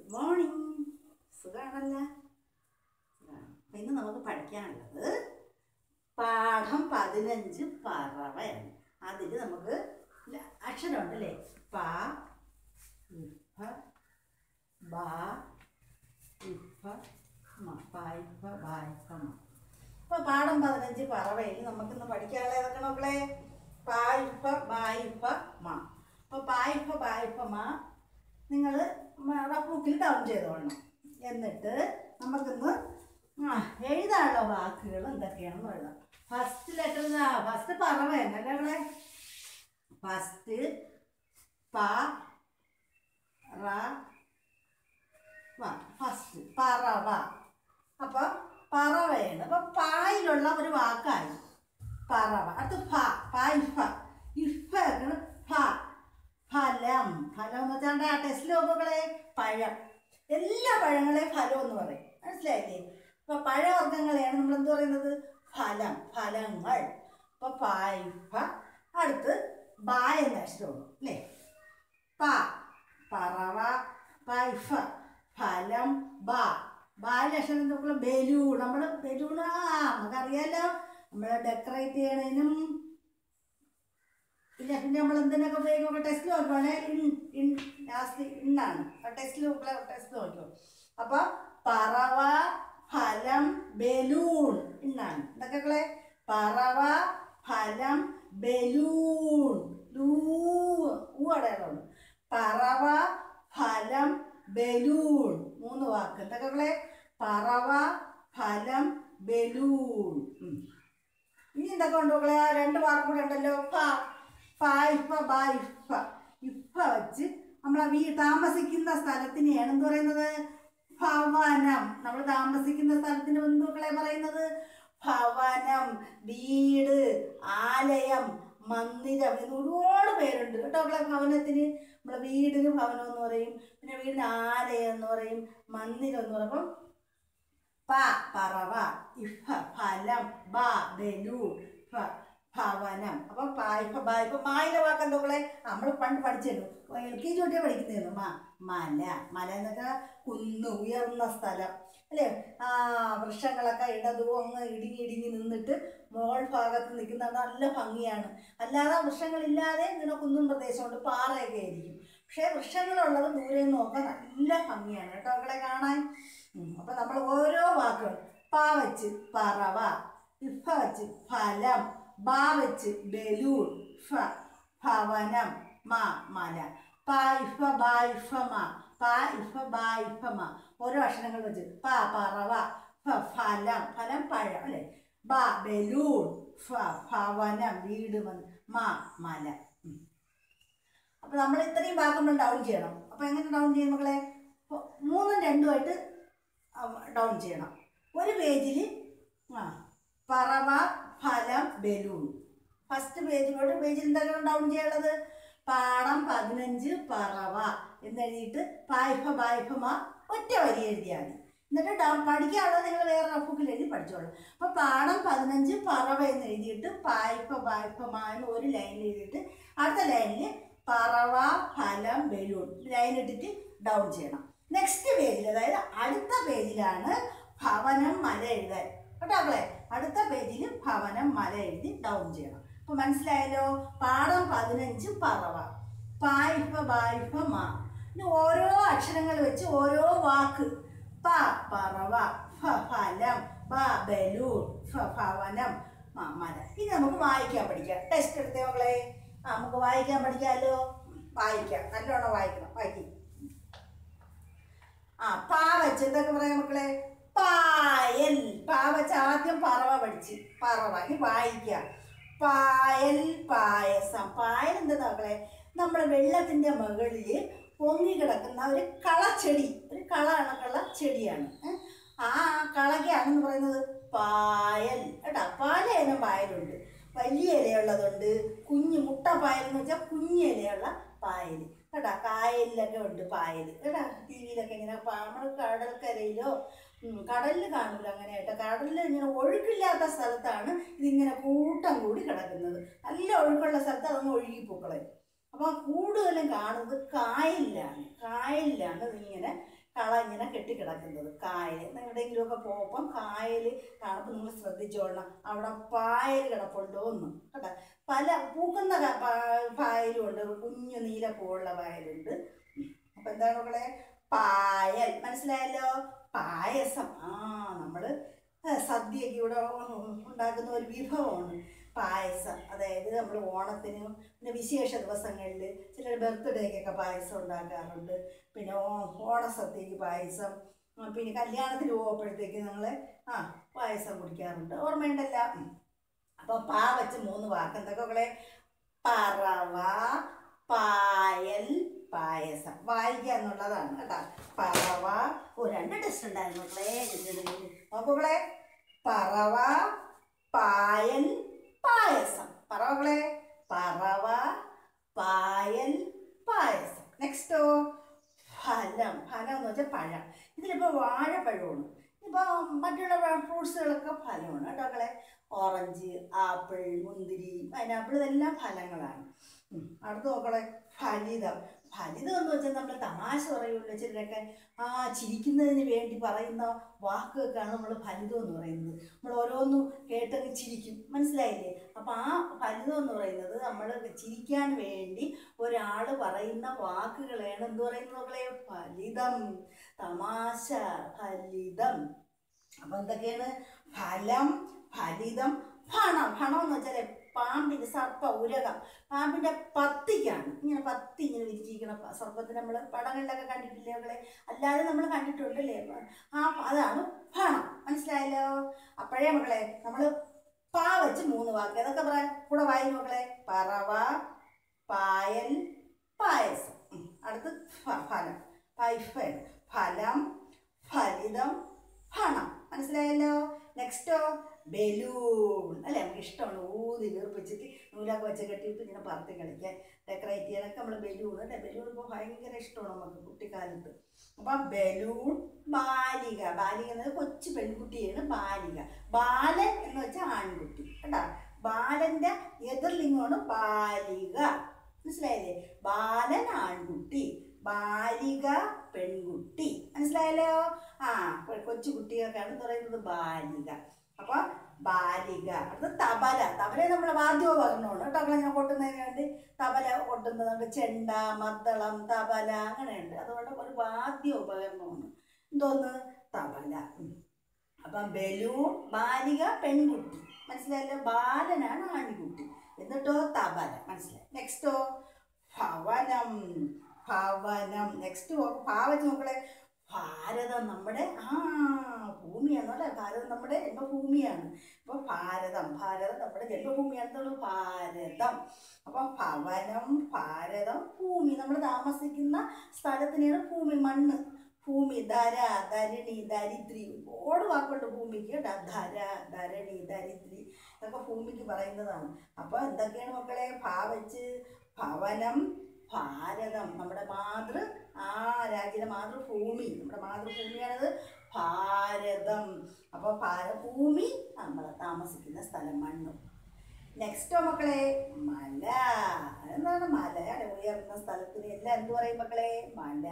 Good morning സുഖാണല്ല സുഖാണ് അപ്പം ഇന്ന് നമുക്ക് പഠിക്കാനുള്ളത് പാഠം പതിനഞ്ച് പറവയാണ് അതിൽ നമുക്ക് ല- അക്ഷരമുണ്ട് അല്ലേ പ ഇഫ ബ ഇഫ മ പൈഫ ബായ്ഫ മ അപ്പോൾ പാഠം പതിനഞ്ച് പറവയിൽ നമുക്കിന്ന് പഠിക്കാനുള്ള ഏതൊക്കെ മക്കളെ പായ്ഫ ബായ്ഫ മ അപ്പോൾ പായ്ഫ ബായ്ഫ മ നിങ്ങൾ റഫ് ബുക്കിൽ ഡൗൺ ചെയ്തോളണം എന്നിട്ട് നമുക്കിന്ന് ആ എഴുതാനുള്ള വാക്കുകൾ എന്തൊക്കെയാണെന്ന് എഴുതാം ഫസ്റ്റ് ലെറ്റർ ഫസ്റ്റ് പറവ എന്നല്ലേ ഇവിടെ ഫസ്റ്റ് പ റ വ ഫസ്റ്റ് പറവ അപ്പം പറവയാണ് അപ്പം പായിലുള്ള ഒരു വാക്കായി പറവ അടുത്ത് ഫ പായ്ഫ ഇഫ ഫ ഫലം ഫലം എന്ന് വെച്ചാൽ ആ ടെസ്റ്റ് നോക്കുകളെ പഴം എല്ലാ പഴങ്ങളെയും ഫലം എന്ന് പറയും മനസ്സിലായില്ലേ അപ്പൊ പഴവർഗ്ഗങ്ങളെയാണ് നമ്മൾ എന്ത് പറയുന്നത് ഫലം ഫലങ്ങൾ അപ്പൊ പായ്ഫ അടുത്ത് ബാ എന്ന അക്ഷരമുള്ളൂ അല്ലേ പ പറവ പൈഫ ഫലം ബ ബാലക്ഷരം നോക്കുമ്പോൾ ബലൂൺ നമ്മൾ ബലൂൺ ആ നമുക്കറിയാലോ നമ്മൾ ഡെക്കറേറ്റ് ചെയ്യണതിനും പിന്നെ പിന്നെ നമ്മൾ എന്തിനൊക്കെ ഉപയോഗിക്കുമ്പോൾ ടെസ്റ്റ് നോക്കുവാണേ ഇൻ ഇൻ ലാസ്റ്റ് ഇന്നാണ് ടെസ്റ്റിൽ ടെസ്റ്റ് നോക്കും അപ്പോൾ പറവ ഫലം ബലൂൺ ഇന്നാണ് എന്തൊക്കെ പറവ ഫലം ബലൂൺ ലൂ ഊ അടയാളമുണ്ട് പറവ ഫലം ബലൂൺ മൂന്ന് വാക്ക് എന്തൊക്കെ പറവ ഫലം ബലൂൺ ഉം. ഇനി എന്തൊക്കെ ഉണ്ട് മക്കളെ ആ രണ്ട് വാക്കും കൂടെ ഉണ്ടല്ലോ ഫ ഫായിഫ ബായിഫ ഇഫ വെച്ച് നമ്മൾ വീ താമസിക്കുന്ന സ്ഥലത്തിനെയാണ് എന്ത് പറയുന്നത് ഭവനം നമ്മൾ താമസിക്കുന്ന സ്ഥലത്തിന് ബന്ധുക്കളെ പറയുന്നത് ഭവനം വീട് ആലയം മന്ദിരം എന്ന് ഒരുപാട് പേരുണ്ട് കേട്ടോ മക്കളെ ഭവനത്തിന് നമ്മളെ വീടിന് ഭവനം എന്ന് പറയും പിന്നെ വീടിന് ആലയം എന്ന് പറയും മന്ദിരം എന്ന് പറയും അപ്പം പ പറവ ഇഫ ഫലം ബ ബലു ഫ ഭവനം അപ്പം പായ്പ ബായ്പ മായിലെ വാക്ക് എന്തൊക്കെ നമ്മൾ പണ്ട് പഠിച്ചിരുന്നു എൽ കെ ജി തൊട്ടേ പഠിക്കുന്നതായിരുന്നു മ മല മല എന്നൊക്കെ കുന്ന് ഉയർന്ന സ്ഥലം അല്ലേ ആ വൃക്ഷങ്ങളൊക്കെ ഇടതു അങ്ങ് ഇടുങ്ങി ഇടുങ്ങി നിന്നിട്ട് മോൾ ഭാഗത്ത് നിൽക്കുന്ന നല്ല ഭംഗിയാണ് അല്ലാതെ വൃക്ഷങ്ങളില്ലാതെ ഇങ്ങനെ കുന്നും പ്രദേശമുണ്ട് പാറയൊക്കെ ആയിരിക്കും പക്ഷേ വൃക്ഷങ്ങളുള്ളത് ദൂരെ നിന്ന് നോക്കാൻ നല്ല ഭംഗിയാണ് കേട്ടോ അവളെ കാണാൻ ഉം. അപ്പൊ നമ്മൾ ഓരോ വാക്കുകൾ പ വെച്ച് പറവ ഇഫ വെച്ച് ഫലം ബ വെച്ച് ബലൂൺ ഫ ഭവനം മ മല പ ഇഫ ബ ഇഫ മ പ ഇഫ ബ ഇഫ മ ഓരോ അക്ഷരങ്ങൾ വെച്ച് പ പറവ ഫ ഫലം ഫലം പഴം അല്ലേ ബ ബലൂൺ ഫ ഭവനം വീട് മ- മ മല ഉം. അപ്പൊ നമ്മൾ ഇത്രയും ഭാഗം നമ്മൾ ഡൗൺ ചെയ്യണം അപ്പൊ എങ്ങനെ ഡൗൺ ചെയ്യും മക്കളെ ഇപ്പൊ മൂന്നും രണ്ടുമായിട്ട് ഡൗൺ ചെയ്യണം ഒരു പേജിൽ ആ പറവ ഫലം ബലൂൺ ഫസ്റ്റ് പേജിലോട്ട് പേജിൽ എന്തൊക്കെയാണ് ഡൗൺ ചെയ്യാനുള്ളത് പാഠം പതിനഞ്ച് പറവ എന്നെഴുതിയിട്ട് പായ്ഫ ബായ്ഫമ ഒറ്റ വരി എഴുതിയാൽ മതി എന്നിട്ട് ഡൗൺ പഠിക്കാനുള്ളത് നിങ്ങൾ വേറെ റഫുക്കിൽ എഴുതി പഠിച്ചോളൂ അപ്പോൾ പാഠം പതിനഞ്ച് പറവ എന്ന് എഴുതിയിട്ട് പായ്ഫ ബായ്ഫമ എന്ന് ഒരു ലൈനിൽ എഴുതിയിട്ട് അടുത്ത ലൈനിൽ പറവ ഫലം ബലൂൺ ലൈൻ ഇട്ടിട്ട് ഡൗൺ ചെയ്യണം നെക്സ്റ്റ് പേജിൽ അതായത് അടുത്ത പേജിലാണ് ഭവനം മല എഴുതാൻ കേട്ടോ മക്കളെ അടുത്ത പേജിൽ ഭവനം മല എഴുതി ഡൗൺ ചെയ്യണം അപ്പൊ മനസ്സിലായല്ലോ പാഠം പതിനഞ്ച് പറവ പായ്ഫ ബായ്ഫ മാ ഇനി ഓരോ അക്ഷരങ്ങൾ വെച്ച് ഓരോ വാക്ക് പ പറവ ഫ ഫലം ബ ബലൂൺ ഫ ഭവനം മ മല ഇനി നമുക്ക് വായിക്കാൻ പഠിക്കാം ടെസ്റ്റ് എടുത്തേ മക്കളെ ആ നമുക്ക് വായിക്കാൻ പഠിക്കാമല്ലോ വായിക്കാം നല്ലോണം വായിക്കണം വായിക്കും ആ പാ വെച്ച് എന്തൊക്കെ പറയാം മക്കളെ പായൽ പാ വെച്ച് ആദ്യം പറവ പഠിച്ച് പറവ ഇനി വായിക്കുക പായൽ പായസം പായൽ എന്താ മക്കളെ നമ്മുടെ വെള്ളത്തിന്റെ മുകളിൽ പൊങ്ങി കിടക്കുന്ന ഒരു കളച്ചെടി ഒരു കള കണക്കുള്ള ചെടിയാണ് ഏ? ആ കളകയാണെന്ന് പറയുന്നത് പായൽ കേട്ടാ പല ഇനം പായലുണ്ട് വലിയ ഇലയുള്ളതുണ്ട് കുഞ്ഞ് മുട്ട പായൽ എന്ന് വെച്ചാൽ കുഞ്ഞ് ഇലയുള്ള പായൽ കേട്ടാ കായലിലൊക്കെ ഉണ്ട് പായൽ കേട്ടാ ടി വിയിലൊക്കെ ഇങ്ങനെ നമ്മൾ കടൽക്കരയിലോ ഉം, കടലിൽ കാണൂല അങ്ങനെ കേട്ടോ കടലിൽ ഇങ്ങനെ ഒഴുക്കില്ലാത്ത സ്ഥലത്താണ് ഇതിങ്ങനെ കൂട്ടം കൂടി കിടക്കുന്നത് നല്ല ഒഴുക്കുള്ള സ്ഥലത്ത് അതൊന്ന് ഒഴുകിപ്പോക്കളെ അപ്പോൾ കൂടുതലും കാണുന്നത് കായലിലാണ് കായലിലാണ് ഇതിങ്ങനെ ഇങ്ങനെ കെട്ടിക്കിടക്കുന്നത് കായൽ എവിടെയെങ്കിലുമൊക്കെ പോകുമ്പം കായൽ കാണുമ്പോൾ നിങ്ങൾ ശ്രദ്ധിച്ചോളണം അവിടെ പായൽ കിടപ്പുണ്ടോ എന്ന് കേട്ടോ പല പൂക്കുന്ന ക- പാ- പായലും ഉണ്ട് കുഞ്ഞു നീല പൂവുള്ള പായലുണ്ട് അപ്പം എന്താണ് മക്കളെ പായൽ മനസ്സിലായല്ലോ പായസം ആ നമ്മൾ സദ്യയൊക്കെ ഇവിടെ ഉണ്ടാക്കുന്ന ഒരു വിഭവമാണ് പായസം അതായത് നമ്മൾ ഓണത്തിന് പിന്നെ വിശേഷ ദിവസങ്ങളിൽ ചിലർ ബർത്ത്ഡേക്കൊക്കെ പായസം ഉണ്ടാക്കാറുണ്ട് പിന്നെ ഓ- ഓണസദ്യക്ക് പായസം ആ, പിന്നെ കല്യാണത്തിന് പോകുമ്പോഴത്തേക്ക് ഞങ്ങൾ ആ പായസം കുടിക്കാറുണ്ട് ഓർമ്മയുണ്ടല്ല ഉം. അപ്പോൾ പാ വെച്ച് മൂന്ന് വാക്ക് എന്തൊക്കെ മക്കളെ പറവ പായൽ പായസം വായിക്കുക എന്നുള്ളതാണ് കേട്ടോ പറവ ഓ രണ്ട് ടെസ്റ്റ് ഉണ്ടായിരുന്നു മക്കളെ നോക്കുകളെ പറവ പായൽ പായസം പറവകളെ പറവ പായൽ പായസം നെക്സ്റ്റോ ഫലം ഫലം എന്ന് വെച്ചാൽ പഴം ഇതിലിപ്പോൾ വാഴപ്പഴമാണ് ഇപ്പോൾ മറ്റുള്ള ഫ്രൂട്ട്സുകളൊക്കെ ഫലമാണ് കേട്ടോ മക്കളെ ഓറഞ്ച് ആപ്പിൾ മുന്തിരി പൈനാപ്പിൾ ഇതെല്ലാം ഫലങ്ങളാണ് ഉം. അടുത്ത് നോക്കണേ ഫലിതം ഫലിതം എന്ന് വെച്ചാൽ നമ്മൾ തമാശ പറയുള്ളൂ ചിലരൊക്കെ ആ ചിരിക്കുന്നതിന് വേണ്ടി പറയുന്ന വാക്കുകൾക്കാണ് നമ്മൾ ഫലിതം എന്ന് പറയുന്നത് നമ്മൾ ഓരോന്നും കേട്ടങ്ങ് ചിരിക്കും മനസ്സിലായില്ലേ അപ്പം ആ ഫലിതം എന്ന് പറയുന്നത് നമ്മൾ ചിരിക്കാൻ വേണ്ടി ഒരാൾ പറയുന്ന വാക്കുകളെയാണ് എന്ത് പറയുന്നത് മക്കളെ ഫലിതം തമാശ ഫലിതം അപ്പം എന്തൊക്കെയാണ് ഫലം ഫലിതം ഫണം ഫണം എന്ന് വെച്ചാൽ പാമ്പിൻ്റെ സർപ്പ ഉരകം പാമ്പിൻ്റെ പത്തിക്കാണ് ഇങ്ങനെ പത്തി ഇങ്ങനെ വിരിച്ചിരിക്കുന്ന പ- സർപ്പത്തിന് നമ്മൾ പടങ്ങളിലൊക്കെ കണ്ടിട്ടില്ലേ മക്കളെ അല്ലാതെ നമ്മൾ കണ്ടിട്ടുണ്ടല്ലേ ആ അതാണ് ഫണം മനസ്സിലായല്ലോ അപ്പോഴേ മക്കളെ നമ്മൾ പാ വെച്ച് മൂന്ന് വാക്ക് ഏതൊക്കെ പറയാം കൂടെ വായി മക്കളെ പറവ പായൽ പായസം ഉം. അടുത്ത് ഫ- ഫലം പൈഫൻ ഫലം ഫലിതം ഫണം മനസ്സിലായല്ലോ നെക്സ്റ്റോ ബലൂൺ അല്ലേ നമുക്ക് ഇഷ്ടമാണ് ഊതി വീർപ്പിച്ചിട്ട് നൂലൊക്കെ വെച്ച് കെട്ടിയിട്ട് ഇങ്ങനെ പറത്തി കളിക്കാൻ ഡെക്കറേറ്റ് ചെയ്യാനൊക്കെ നമ്മൾ ബലൂൺ അല്ലേ ബലൂൺ ഇപ്പോൾ ഭയങ്കര ഇഷ്ടമാണ് നമുക്ക് കുട്ടിക്കാലത്ത് അപ്പം ബലൂൺ ബാലിക ബാലിക എന്നത് കൊച്ചു പെൺകുട്ടിയാണ് ബാലിക ബാലൻ എന്ന് വെച്ചാൽ ആൺകുട്ടി കേട്ടാ ബാലന്റെ എതിർലിംഗമാണ് ബാലിക മനസ്സിലായില്ലേ ബാലൻ ആൺകുട്ടി ബാലിക പെൺകുട്ടി മനസ്സിലായല്ലോ ആ കൊ- കൊച്ചു കുട്ടികൾക്കാണ് എന്ന് പറയുന്നത് ബാലിക അപ്പൊ ബാലിക അടുത്ത തബല തബല നമ്മുടെ വാദ്യോപകരണമാണ് കേട്ടോ അങ്ങനെ ഞാൻ കൊട്ടുന്നതിന് വേണ്ടി തബല കൊട്ടുന്നത് ചെണ്ട മദ്ദളം തബല അങ്ങനെയുണ്ട് അതുകൊണ്ട് ഒരു വാദ്യോപകരണമാണ് എന്തോന്ന് തബല ഉം. അപ്പം ബലൂൺ ബാലിക പെൺകുട്ടി മനസ്സിലായല്ലോ ബാലനാണ് ആൺകുട്ടി എന്നിട്ടോ തബല മനസ്സിലായി നെക്സ്റ്റോ ഭവനം ഭവനം നെക്സ്റ്റ് ഭാവച്ച് നോക്കളെ ഭാരതം നമ്മുടെ ആ ഭൂമിയാണല്ലേ ഭാരതം നമ്മുടെ ജന്മഭൂമിയാണ് അപ്പോൾ ഭാരതം ഭാരതം നമ്മുടെ ജന്മഭൂമിയാണെന്നുള്ളൂ ഭാരതം അപ്പോൾ ഭവനം ഭാരതം ഭൂമി നമ്മൾ താമസിക്കുന്ന സ്ഥലത്തിനെയാണ് ഭൂമി മണ്ണ് ഭൂമി ധര ധരണി ദരിദ്രി ഒരുപാട് വാക്കുണ്ട് ഭൂമിക്ക് കേട്ടോ ധര ധരണി ദരിദ്രി ഇതൊക്കെ ഭൂമിക്ക് പറയുന്നതാണ് അപ്പോൾ എന്തൊക്കെയാണ് മക്കളെ ഭാവച്ച് ഭവനം ഭാരതം നമ്മുടെ മാതൃ ആ രാജ്യത്തെ മാതൃഭൂമി നമ്മുടെ മാതൃഭൂമിയാണത് ഭാരതം അപ്പോൾ ഭാരഭൂമി നമ്മൾ താമസിക്കുന്ന സ്ഥലം മണ്ണും നെക്സ്റ്റോ മക്കളെ മല എന്താണ് മലയാണ് ഉയർന്ന സ്ഥലത്തിന് എല്ലാം എന്ത് പറയും മക്കളെ മല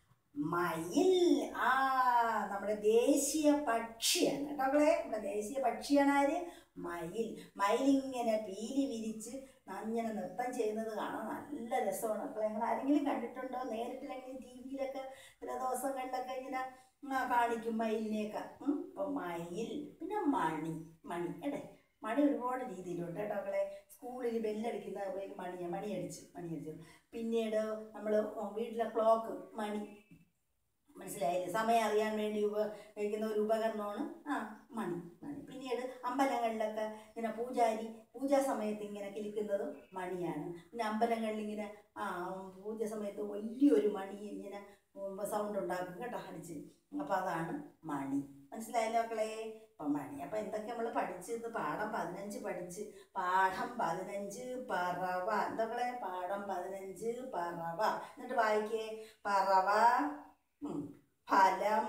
മയിൽ ആ നമ്മുടെ ദേശീയ പക്ഷിയാണ് കേട്ടോ മക്കളെ നമ്മുടെ ദേശീയ പക്ഷിയാണ് ആര് മയിൽ മയിലിങ്ങനെ പീലി വിരിച്ച് അങ്ങനെ നൃത്തം ചെയ്യുന്നത് കാണാൻ നല്ല രസമാണ് മക്കളെ നിങ്ങൾ ആരെങ്കിലും കണ്ടിട്ടുണ്ടോ നേരിട്ടില്ലെങ്കിൽ ടി വിയിലൊക്കെ ചില ദിവസങ്ങളിലൊക്കെ ഇങ്ങനെ ആ, കാണിക്കും മയിലിനെയൊക്കെ ഉം. അപ്പോൾ മയിൽ പിന്നെ മണി മണി അല്ലേ മണി ഒരുപാട് രീതിയിലുണ്ട് കേട്ടോ മക്കളെ സ്കൂളിൽ ബെല്ലടിക്കുന്ന മണിയാണ് മണിയടിച്ച് മണിയടിച്ചു പിന്നീട് നമ്മൾ വീട്ടിലെ ക്ലോക്ക് മണി മനസ്സിലായില്ലേ സമയം അറിയാൻ വേണ്ടി ഉപയോഗിക്കുന്ന ഒരു ഉപകരണമാണ് ആ മണി മണി പിന്നീട് അമ്പലങ്ങളിലൊക്കെ ഇങ്ങനെ പൂജാരി പൂജാ സമയത്ത് ഇങ്ങനെ കിളിക്കുന്നതും മണിയാണ് പിന്നെ അമ്പലങ്ങളിൽ ഇങ്ങനെ ആ പൂജ സമയത്ത് വലിയൊരു മണി ഇങ്ങനെ സൗണ്ട് ഉണ്ടാക്കും കേട്ടോ അടിച്ച് അപ്പോൾ അതാണ് മണി മനസ്സിലായല്ലോ മക്കളെ അപ്പം മണി അപ്പം എന്തൊക്കെ നമ്മൾ പഠിച്ചത് പാഠം പതിനഞ്ച് പഠിച്ച് പാഠം പതിനഞ്ച് പറവ എന്തൊക്കെ പാഠം പതിനഞ്ച് പറവ എന്നിട്ട് വായിക്കേ പറവ ഉം. ഫലം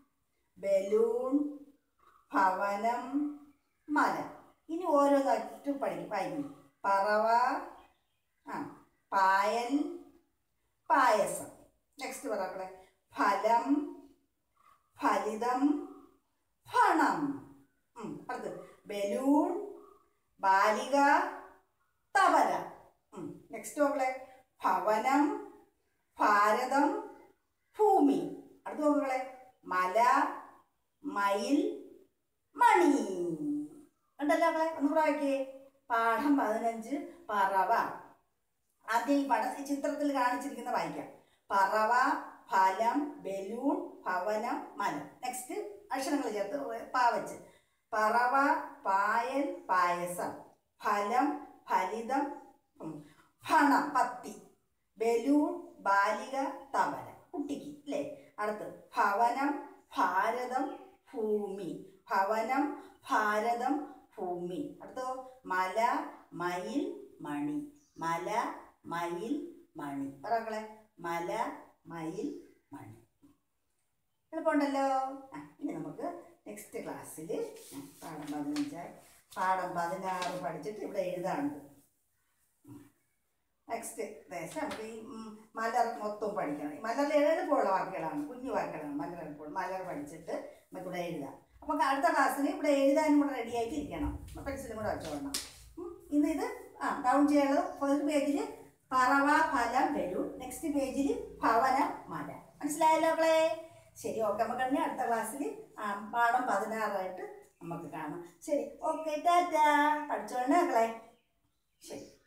ബലൂൺ ഭവനം മല ഇനി ഓരോന്നായിട്ട് പഠിക്കും വായിക്കും പറവ ആ പായൽ പായസം നെക്സ്റ്റ് പറ മക്കളെ ഫലം ഫലിതം ഫണം ഉം, അടുത്ത് ബലൂൺ ബാലിക തബല നെക്സ്റ്റ് നോക്കളെ ഭവനം ഭാരതം ഭൂമി അടുത്ത് നോക്കളെ മല മയിൽ മണി ഉണ്ടല്ലോ മക്കളെ ഒന്ന് പ്രാവശ്യേ പാഠം പതിനഞ്ച് പറവ ആദ്യം ഈ പട ഈ ചിത്രത്തിൽ കാണിച്ചിരിക്കുന്ന വായിക്കാം പറവ ഫലം ബലൂൺ ഭവനം മല നെക്സ്റ്റ് അക്ഷരങ്ങൾ ചേർത്ത് പാവച്ച് പറവ പായൽ പായസം ഫലം ഫലിതം ഉം, ഫണം പത്തി ബലൂൺ ബാലിക തമര കുട്ടിക്ക് അല്ലേ അടുത്ത് ഭവനം ഭാരതം ഭൂമി ഭവനം ഭാരതം ഭൂമി അടുത്തോ മല മയിൽ മണി മല മയിൽ മണി പറകളെ മല മയിൽ മണി എളുപ്പമുണ്ടല്ലോ ആ ഇനി നമുക്ക് നെക്സ്റ്റ് ക്ലാസ്സിൽ പാഠം പതിനഞ്ച് പാഠം പതിനാറ് പഠിച്ചിട്ട് ഇവിടെ എഴുതാനുണ്ട് നെക്സ്റ്റ് ദേശം നമുക്ക് ഈ ഉം, മലർ മൊത്തം പഠിക്കണം ഈ മലറിൽ എളുപ്പമുള്ള വാക്കുകളാണ് കുഞ്ഞു വാക്കുകളാണ് മലർ എളുപ്പമുള്ള മലർ പഠിച്ചിട്ട് നമുക്ക് ഇവിടെ എഴുതാം അപ്പം അടുത്ത ക്ലാസ്സിൽ ഇവിടെ എഴുതാനും കൂടെ റെഡി ആയിട്ട് ഇരിക്കണം പെൻസിലും കൂടെ വെച്ചോളണം ഉം, ഇന്ന് ഇത് ആ ഡൗൺ ചെയ്യാനുള്ളത് ഫസ്റ്റ് പേജിൽ പറവ ഫലം വരൂ നെക്സ്റ്റ് പേജിൽ ഭവന മല മനസ്സിലായല്ലോ മക്കളെ ശരി ഓക്കെ നമുക്ക് തന്നെ അടുത്ത ക്ലാസ്സിൽ ആ പാഠം പതിനാറായിട്ട് നമുക്ക് കാണാം ശരി ഓക്കെ ടാറ്റാ പഠിച്ചോളണേ മക്കളെ ശരി